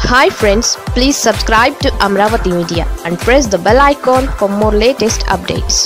hi friends please subscribe to Amaravati media and press the bell icon for more latest updates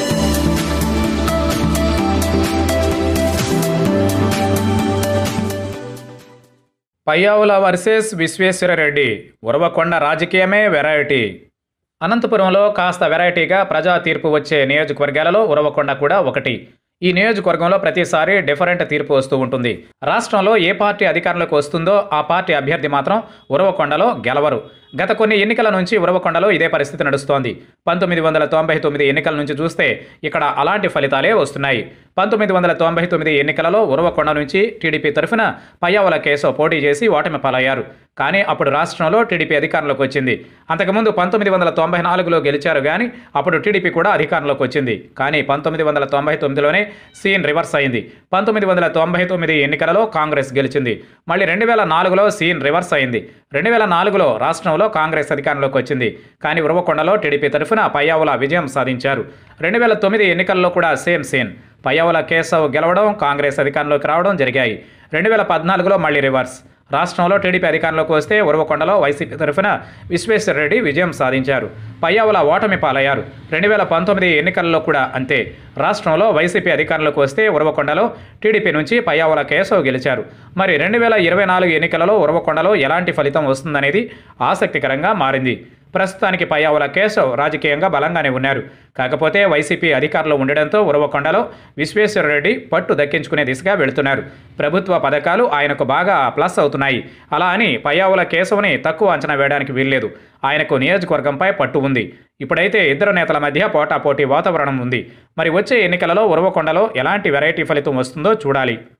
Payyavula versus Visweswarareddy Uravakonda రాజకీయమే variety అనంతపురంలో కాస్త వెరైటీగా ప్రజా తీర్పు వచ్చే నియోజకవర్గాలలో ఉరవకొండ కూడా ఒకటి ఈ నియోజకవర్గంలో ప్రతిసారి డిఫరెంట్ తీర్పు వస్తూ ఉంటుంది రాష్ట్రంలో ఏ పార్టీ అధికారంలోకి వస్తుందో ఆ పార్టీ అభ్యర్థి మాత్రం ఉరవకొండలో గెలవరు గత కొన్ని ఎన్నికల నుంచి ఉరవకొండలో ఇదే పరిస్థితి నడుస్తోంది పంతొమ్మిది వందల తొంభై తొమ్మిది ఎన్నికల నుంచి చూస్తే ఇక్కడ అలాంటి ఫలితాలే వస్తున్నాయి పంతొమ్మిది వందల తొంభై తొమ్మిది ఎన్నికలలో ఉరవకొండ నుంచి టీడీపీ తరఫున పయ్యావుల కేశవ్ పోటీ చేసి ఓటమి పాలయ్యారు కానీ అప్పుడు రాష్ట్రంలో టీడీపీ అధికారంలోకి వచ్చింది అంతకుముందు పంతొమ్మిది వందల తొంభై నాలుగులో గెలిచారు కానీ అప్పుడు టీడీపీ కూడా అధికారంలోకి వచ్చింది కానీ పంతొమ్మిది వందల తొంభై తొమ్మిదిలోనే సీన్ రివర్స్ అయింది పంతొమ్మిది వందల తొంభై తొమ్మిది ఎన్నికలలో కాంగ్రెస్ గెలిచింది మళ్ళీ రెండు వేల నాలుగులో సీన్ రివర్స్ అయింది రెండు వేల నాలుగులో రాష్ట్రంలో కాంగ్రెస్ అధికారంలోకి వచ్చింది కానీ ఉరవకొండలో టీడీపీ తరఫున పయ్యావుల విజయం సాధించారు రెండు వేల తొమ్మిది ఎన్నికల్లో కూడా సేమ్ సీన్ పయ్యావుల కేశవ్ గెలవడం కాంగ్రెస్ అధికారంలోకి రావడం జరిగాయి రెండు వేల పద్నాలుగులో మళ్ళీ రివర్స్ రాష్ట్రంలో టీడీపీ అధికారంలోకి వస్తే ఉరవకొండలో వైసీపీ తరఫున విశ్వేశ్వరరెడ్డి విజయం సాధించారు పయ్యావుల ఓటమి పాలయ్యారు రెండు వేల పంతొమ్మిది ఎన్నికల్లో కూడా అంతే రాష్ట్రంలో వైసీపీ అధికారంలోకి వస్తే ఉరవకొండలో టీడీపీ నుంచి పయ్యావుల కేశవ్ గెలిచారు మరి రెండు వేల ఇరవై నాలుగు ఎన్నికలలో ఉరవకొండలో ఎలాంటి ఫలితం వస్తుందనేది ఆసక్తికరంగా మారింది ప్రస్తుతానికి పయ్యావుల కేశవ్ రాజకీయంగా బలంగానే ఉన్నారు కాకపోతే వైసీపీ అధికారంలో ఉండడంతో ఉరవకొండలో విశ్వేశ్వరరెడ్డి పట్టు దక్కించుకునే దిశగా వెళుతున్నారు ప్రభుత్వ పథకాలు ఆయనకు బాగా ప్లస్ అవుతున్నాయి అలా అని పయ్యావుల కేశవ్ని తక్కువ అంచనా వేయడానికి వీల్లేదు ఆయనకు నియోజకవర్గంపై పట్టు ఉంది ఇప్పుడైతే ఇద్దరు నేతల మధ్య పోటాపోటీ వాతావరణం ఉంది మరి వచ్చే ఎన్నికలలో ఉరవకొండలో ఎలాంటి వెరైటీ ఫలితం వస్తుందో చూడాలి